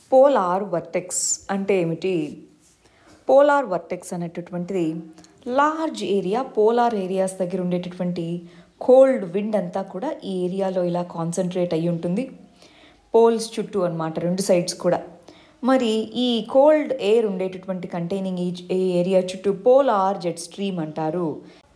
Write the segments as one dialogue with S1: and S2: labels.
S1: polar vertex అంటే ఏమిటి polar vertex అనేటటువంటిది లార్జ్ ఏరియా పోలార్ ఏరియాస్ దగ్గర ఉండేటటువంటి కోల్డ్ విండ్ అంతా కూడా ఈ ఏరియాలో ఇలా కాన్సన్ట్రేట్ అయి ఉంటుంది పోల్స్ చుట్టూ అన్నమాట రెండు సైడ్స్ కూడా మరి ఈ కోల్డ్ ఎయిర్ ఉండేటటువంటి కంటైనింగ్ ఈ ఈ ఏరియా చుట్టూ పోలార్ జెట్ స్ట్రీమ్ అంటారు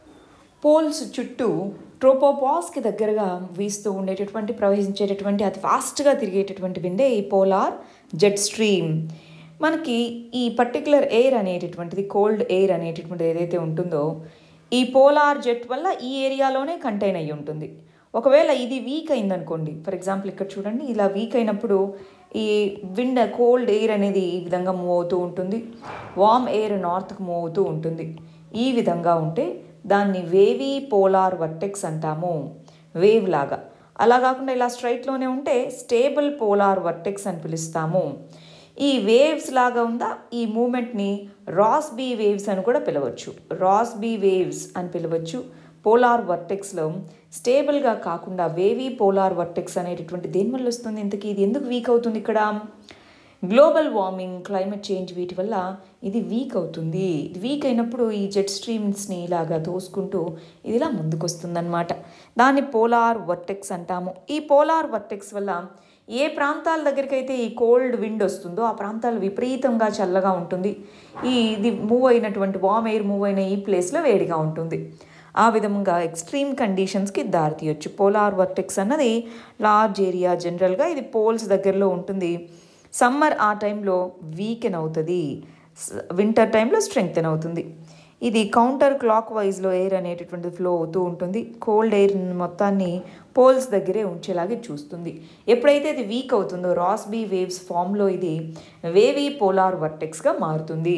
S1: పోల్స్ చుట్టూ ట్రోపోపాస్కి దగ్గరగా వీస్తూ ఉండేటటువంటి ప్రవహించేటటువంటి అతి ఫాస్ట్గా తిరిగేటటువంటి విండే ఈ పోలార్ జెట్ స్ట్రీమ్ మనకి ఈ పర్టికులర్ ఎయిర్ అనేటటువంటిది కోల్డ్ ఎయిర్ అనేటటువంటిది ఏదైతే ఉంటుందో ఈ పోలార్ జెట్ వల్ల ఈ ఏరియాలోనే కంటైన్ అయి ఉంటుంది ఒకవేళ ఇది వీక్ అయిందనుకోండి ఫర్ ఎగ్జాంపుల్ ఇక్కడ చూడండి ఇలా వీక్ అయినప్పుడు ఈ విండ్ కోల్డ్ ఎయిర్ అనేది ఈ విధంగా మూవ్ అవుతూ ఉంటుంది వామ్ ఎయిర్ నార్త్కి మూవ్ అవుతూ ఉంటుంది ఈ విధంగా ఉంటే దాన్ని వేవీ పోలార్ వర్టెక్స్ అంటాము వేవ్ లాగా అలా కాకుండా ఇలా స్ట్రైట్లోనే ఉంటే స్టేబుల్ పోలార్ వర్టెక్స్ అని పిలుస్తాము ఈ వేవ్స్ లాగా ఉందా ఈ మూమెంట్ని రాస్బీ వేవ్స్ అని కూడా పిలవచ్చు రాస్బీ వేవ్స్ అని పిలవచ్చు పోలార్ వర్టెక్స్లో స్టేబుల్గా కాకుండా వేవీ పోలార్ వర్టెక్స్ అనేటటువంటి దేనివల్ల వస్తుంది ఇంతకీ ఇది ఎందుకు వీక్ అవుతుంది ఇక్కడ గ్లోబల్ వార్మింగ్ క్లైమేట్ చేంజ్ వీటి వల్ల ఇది వీక్ అవుతుంది ఇది వీక్ అయినప్పుడు ఈ జెట్ స్ట్రీమ్స్ని ఇలాగా తోసుకుంటూ ఇది ఇలా ముందుకు వస్తుందన్నమాట దాన్ని పోలార్ వర్టెక్స్ అంటాము ఈ పోలార్ వర్టెక్స్ వల్ల ఏ ప్రాంతాల దగ్గరికి అయితే ఈ కోల్డ్ విండ్ వస్తుందో ఆ ప్రాంతాలు విపరీతంగా చల్లగా ఉంటుంది ఈ ఇది మూవ్ అయినటువంటి వామ్ ఎయిర్ మూవ్ అయిన ఈ ప్లేస్లో వేడిగా ఉంటుంది ఆ విధంగా ఎక్స్ట్రీమ్ కండిషన్స్కి దారితీయొచ్చు పోలార్ వర్టెక్స్ అన్నది లార్జ్ ఏరియా జనరల్గా ఇది పోల్స్ దగ్గరలో ఉంటుంది సమ్మర్ ఆ టైంలో వీకెన్ అవుతుంది వింటర్ టైంలో స్ట్రెంగ్తెన్ అవుతుంది ఇది కౌంటర్ క్లాక్ వైజ్లో ఎయిర్ అనేటటువంటి ఫ్లో అవుతూ ఉంటుంది కోల్డ్ ఎయిర్ మొత్తాన్ని పోల్స్ దగ్గరే ఉంచేలాగే చూస్తుంది ఎప్పుడైతే ఇది వీక్ అవుతుందో రాస్బీ వేవ్స్ ఫామ్లో ఇది వేవీ పోలార్ వర్టెక్స్గా మారుతుంది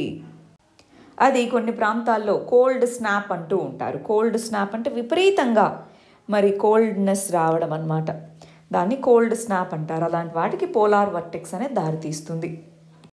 S1: అది కొన్ని ప్రాంతాల్లో కోల్డ్ స్నాప్ అంటూ ఉంటారు కోల్డ్ స్నాప్ అంటే విపరీతంగా మరి కోల్డ్నెస్ రావడం అన్నమాట దాన్ని కోల్డ్ స్నాప్ అంటారు అలాంటి వాటికి పోలార్ వర్టెక్స్ అనేది దారితీస్తుంది